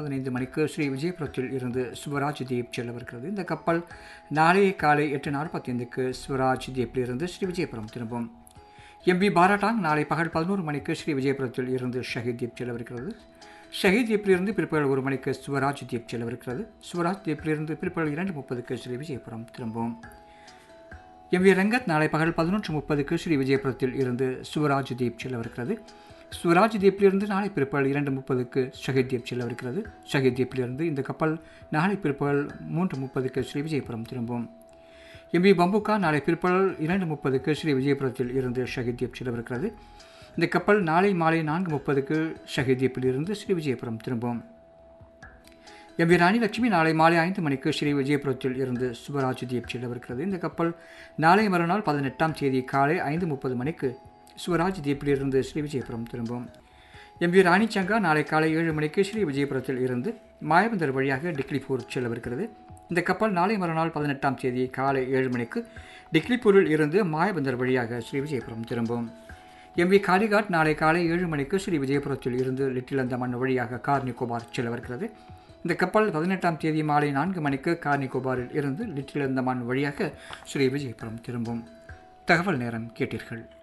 பதினைந்து மணிக்கு ஸ்ரீ விஜயபுரத்தில் இருந்து சுவராஜ் தீப் செல்லவிருக்கிறது இந்த கப்பல் நாளை காலை எட்டு நாற்பத்தி ஐந்துக்கு சுவராஜ் தீப்பிலிருந்து ஸ்ரீ விஜயபுரம் திரும்பும் எம்பி பாராட்டாங் நாளை பகல் பதினோரு மணிக்கு ஸ்ரீ விஜயபுரத்தில் இருந்து ஷஹீத் தீப் செல்லவிருக்கிறது ஷஹீத் தீப்பிலிருந்து பிற்பகல் ஒரு மணிக்கு சுவராஜ் தீப் செல்லவிருக்கிறது சுவராஜ் தீப்பிலிருந்து பிற்பகல் இரண்டு முப்பதுக்கு ஸ்ரீ விஜயபுரம் திரும்பும் எம் வி ரங்கத் நாளை பகல் பதினொன்று முப்பதுக்கு ஸ்ரீ விஜயபுரத்தில் இருந்து சுவராஜ் தீப் செல்லவிருக்கிறது சுவராஜ் தீப்பிலிருந்து நாளை பிற்பகல் இரண்டு முப்பதுக்கு ஷஹீத் தீப் செல்லவிருக்கிறது ஷஹீத் தீப்பிலிருந்து இந்த கப்பல் நாளை பிற்பகல் மூன்று முப்பதுக்கு ஸ்ரீ விஜயபுரம் திரும்பும் எம்பி பம்புகா நாளை பிற்பகல் இரண்டு முப்பதுக்கு ஸ்ரீ விஜயபுரத்தில் இருந்து ஷஹீத் தீப் செல்லவிருக்கிறது இந்த கப்பல் நாளை மாலை நான்கு முப்பதுக்கு ஷஹீத் தீப்பில் இருந்து ஸ்ரீ விஜயபுரம் திரும்பும் எம்பி ராணி லட்சுமி நாளை மாலை ஐந்து மணிக்கு ஸ்ரீ விஜயபுரத்தில் இருந்து சுபராஜ் தீப் செல்லவிருக்கிறது இந்த கப்பல் நாளை மறுநாள் பதினெட்டாம் தேதி காலை ஐந்து முப்பது மணிக்கு சுவராஜ் தீப்பில் இருந்து ஸ்ரீ விஜயபுரம் திரும்பும் எம்பி ராணி சங்கா நாளை காலை ஏழு மணிக்கு ஸ்ரீ விஜயபுரத்தில் இருந்து மாயபந்தர் வழியாக டிக்லிபூர் செல்லவிருக்கிறது இந்த கப்பல் நாளை மறுநாள் பதினெட்டாம் தேதி காலை ஏழு மணிக்கு டிக்லிபூரில் இருந்து மாயபந்தர் வழியாக ஸ்ரீ விஜயபுரம் திரும்பும் எம்பி காளிகாட் நாளை காலை ஏழு மணிக்கு ஸ்ரீ விஜயபுரத்தில் இருந்து லிட்டில் அந்தமான் வழியாக கார் நிக்கோபார் செல்லவிருக்கிறது இந்த கப்பல் பதினெட்டாம் தேதி மாலை நான்கு மணிக்கு கார் நிக்கோபாரில் இருந்து லிட்டில் அந்தமான் வழியாக ஸ்ரீ விஜயபுரம் திரும்பும் தகவல் நேரம் கேட்டீர்கள்